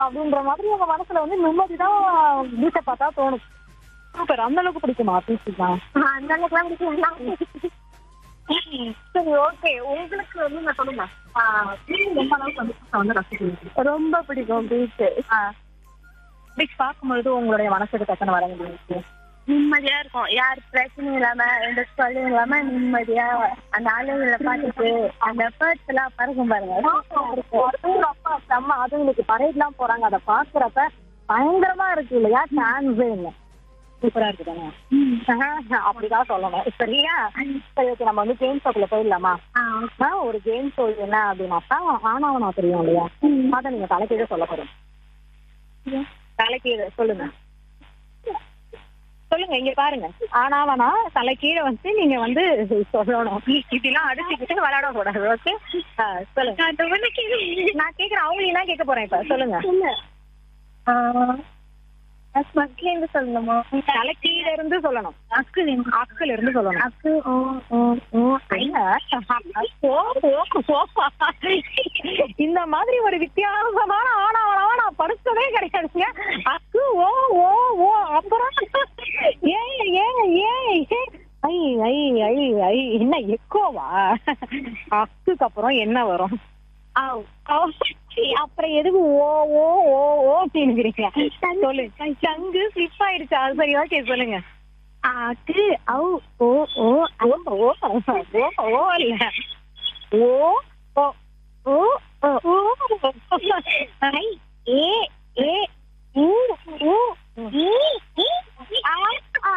அப்படின்ற மாதிரி உங்க மனசுல வந்து நிம்மதி தான் பீச்சை பார்த்தா தோணும் சூப்பர் அந்த அளவுக்கு பிடிக்குமா பீச்சுக்கு அந்த அளவுக்குலாம் பிடிக்கும் சரி ஓகே உங்களுக்கு வந்து நான் சொல்லுங்க எந்த அளவுக்கு வந்து beach அ வந்து ரசிக்கிறீங்க ரொம்ப பிடிக்கும் பீச் பீச் பார்க்கும்பொழுது உங்களுடைய மனசுக்கு டக்குன்னு வர முடியும் நிம்மதியா இருக்கும் யார் பிரச்சனையும் இல்லாம எந்த தொல்லையும் இல்லாம நிம்மதியா அந்த ஆளுங்களை பார்த்துட்டு அந்த பேர்ட்ஸ் எல்லாம் பறக்கும் பாருங்க அதுவும் அப்பா செம்ம அதுங்களுக்கு பரேட்லாம் போறாங்க அதை பாக்குறப்ப பயங்கரமா இருக்கு இல்லையா சான்ஸே இல்லை சூப்பரா இருக்கு தானே அப்படிதான் சொல்லணும் சரியா சரி ஓகே நம்ம வந்து கேம் ஷோக்குள்ள போயிடலாமா ஆ, ஒரு கேம் ஷோ என்ன அப்படின்னாக்கா ஆனாவனா தெரியும் இல்லையா அதை நீங்க தலைக்கீழ சொல்ல போறோம் தலைக்கீழ சொல்லுங்க சொல்லுங்க இங்க பாருங்க ஆனாவனா தலைக்கீழ வந்து நீங்க வந்து சொல்லணும் இப்படிலாம் அடிச்சுக்கிட்டு விளையாட கூடாது ஓகே சொல்லுங்க நான் கேக்குறேன் அவங்களையும் தான் கேட்க போறேன் இப்ப சொல்லுங்க மக்கள் இருந்து சொல்லணுமா தலைக்கீழ இருந்து சொல்லணும் அக்குல இருந்து அக்குல இருந்து சொல்லணும் அக்கு ஓ ஓ ஓ ஐயா, ஓ, ஓ, ஓ. இந்த மாதிரி ஒரு வித்தியாசமான ஆனாவனாவா நான் படிச்சதே கிடையாதுங்க அக்கு ஓ ஓ ஓ அப்புறம் ஏன் ஏன் ஏன் ஐ ஐ ஐ ஐ என்ன எக்கோவா அக்குக்கு அப்புறம் என்ன வரும் ஆவ். ஆவ். அப்புறம் எதுக்கு ஓ ஓ ஓ ஓ அப்படிங்கிறீங்க சொல்லு சங்கு ஸ்லிப் ஆயிடுச்சு அது சரி ஓகே சொல்லுங்க அக்கு ஔ ஓ ஓ ஓ ஓ ஓ ஓ இல்ல ஓ ஓ ஓ ஓ ஓ ஐ ஏ ஏ உ உ ஈ ஈ ஆ ஆ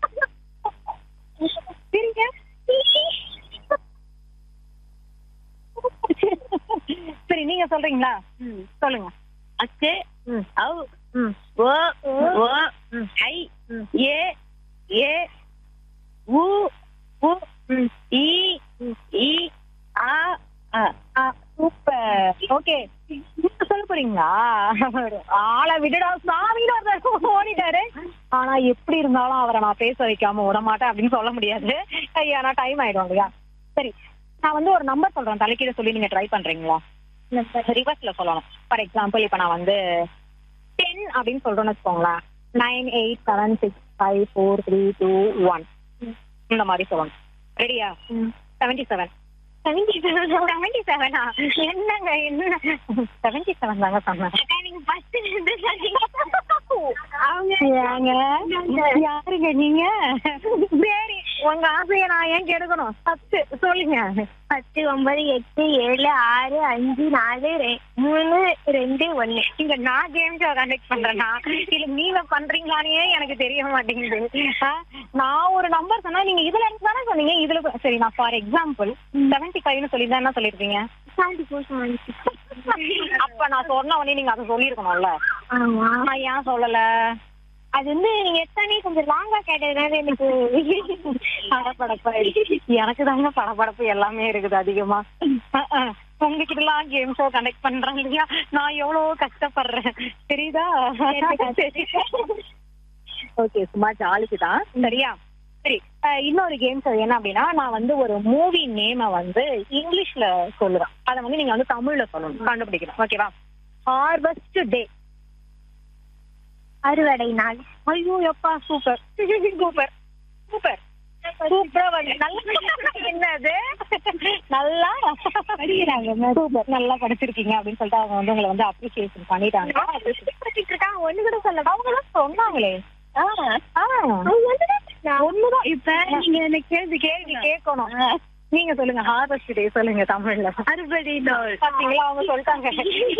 சரிங்க சரி நீங்க சொல்றீங்களா சொல்லுங்க அக்கு ம் ஔ ம் ஓ ஓ ம் ஐ ம் ஏ ஏ உ உ ம் ஈ ஈ ஆ ஆ ஆ, சூப்பர் ஓகே நீங்க சொல்ல போறீங்களா ஆளை விடுடா சாமின்னு ஒருத்தர் ஓடிட்டாரு ஆனா எப்படி இருந்தாலும் அவரை நான் பேச வைக்காம விட மாட்டேன் அப்படின்னு சொல்ல முடியாது ஏன்னா டைம் ஆயிடும் இல்லையா சரி நான் வந்து ஒரு நம்பர் சொல்றேன் தலைக்கீழ சொல்லி நீங்க ட்ரை பண்றீங்களா ரிவர்ஸ்ல சொல்லணும் ஃபார் எக்ஸாம்பிள் இப்ப நான் வந்து டென் அப்படின்னு சொல்றேன்னு வச்சுக்கோங்களேன் nine eight seven six five four three two one இந்த மாதிரி சொல்லணும் ரெடியா seventy seven seventy seven seventy செவனா என்னங்க என்ன செவன்டி செவன் தாங்க சொன்னேன் நீங்க ஃபர்ஸ்ட் இருந்து அவங்க ஏங்க யாருங்க நீங்க சரி உங்க ஆசையை நான் ஏன் கெடுக்கணும் பத்து சொல்லுங்க பத்து ஒன்பது எட்டு ஏழு ஆறு அஞ்சு நாலு ரெ- மூணு ரெண்டு ஒண்ணு இங்க நான் கேம் ஷோ கண்டக்ட் பண்றேன்னா இல்ல நீங்க பண்றீங்களானே எனக்கு தெரிய மாட்டேங்குது ஆ, நான் ஒரு நம்பர் சொன்னா நீங்க இதுல இருந்து தானே சொன்னீங்க இதுல கொ- சரி நான் ஃபார் எக்ஸாம்பிள் செவன்டி ஃபைவ்னு சொல்லி தான் என்ன சொல்லிருப்பீங்க செவன்டி ஃபோர் செவன்டி அப்ப நான் சொன்ன உடனே நீங்க அதை சொல்லிருக்கணும்ல ஆமா நான் ஏன் சொல்லல அது வந்து நீங்க எத்தனை கொஞ்சம் லாங்கா கேட்டதுனால எனக்கு படப்படப்பு எனக்கு தாங்க படப்படப்பு எல்லாமே இருக்குது அதிகமா அஹ், அஹ். உங்ககிட்ட எல்லாம் கேம் ஷோ கண்டக்ட் பண்றாங்க இல்லையா நான் எவ்வளவு கஷ்டப்படுறேன் தெரியுதா ஓகே சும்மா ஜாலிக்கு தான் சரியா சரி அஹ், இன்னொரு கேம் ஷோ என்ன அப்படின்னா நான் வந்து ஒரு மூவி நேம வந்து இங்கிலீஷ்ல சொல்லுவேன் அதை வந்து நீங்க வந்து தமிழ்ல சொல்லணும் கண்டுபிடிக்கணும் ஓகேவா ஹார்வெஸ்ட் டே அறுவடை நாள் ஐயோ எப்பா சூப்பர் சூப்பர் சூப்பர் சூப்பரா வந்து நல்லா என்னது நல்லா படிக்கிறாங்க சூப்பர் நல்லா படிச்சிருக்கீங்க அப்படின்னு சொல்லிட்டு அவங்க வந்து உங்களை வந்து அப்ரிசியேஷன் பண்ணிட்டாங்க படிச்சிட்டு இருக்காங்க ஒண்ணு கூட சொல்ல அவங்க தான் சொன்னாங்களே ஆ, ஆ. ஒண்ணுதான் இப்ப நீங்க என்ன கேள்வி கேள்வி கேட்கணும் நீங்க சொல்லுங்க ஹார்வெஸ்ட் டே சொல்லுங்க தமிழ்ல அறுவடை நாள் பாத்தீங்களா அவங்க சொல்லிட்டாங்க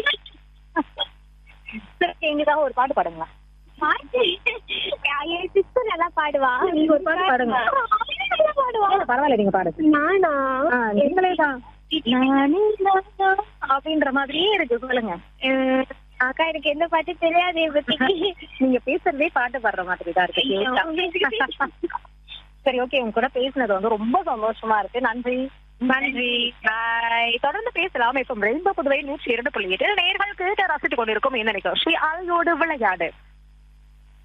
சரி எங்கதான் ஒரு பாட்டு பாடுங்களா பாட்டு என் சிஸ்டர் நல்லா பாடுவா நீங்க ஒரு பாட்டு பாடுங்க. நல்லா பாடுவா பரவாயில்ல நீங்க பாடுங்க நானா ஆ, நீங்களே தான் நானே நானா அப்படின்ற மாதிரியே இருக்கு சொல்லுங்க அஹ், அக்கா எனக்கு எந்த பாட்டு தெரியாது இதை பத்தி நீங்க பேசுறதே பாட்டு பாடுற மாதிரி தான் இருக்கு கேட்டா. சரி ஓகே உங்க கூட பேசுனது வந்து ரொம்ப சந்தோஷமா இருக்கு நன்றி நன்றி பாய் தொடர்ந்து பேசலாம் இப்ப ரெயின்போ புதுவை நூற்றி இரண்டு புள்ளி எட்டு நேர்கள் கேட்டு ரசித்துக் கொண்டிருக்கும் இந்த நிகழ்ச்சி அலையோடு விளையாடு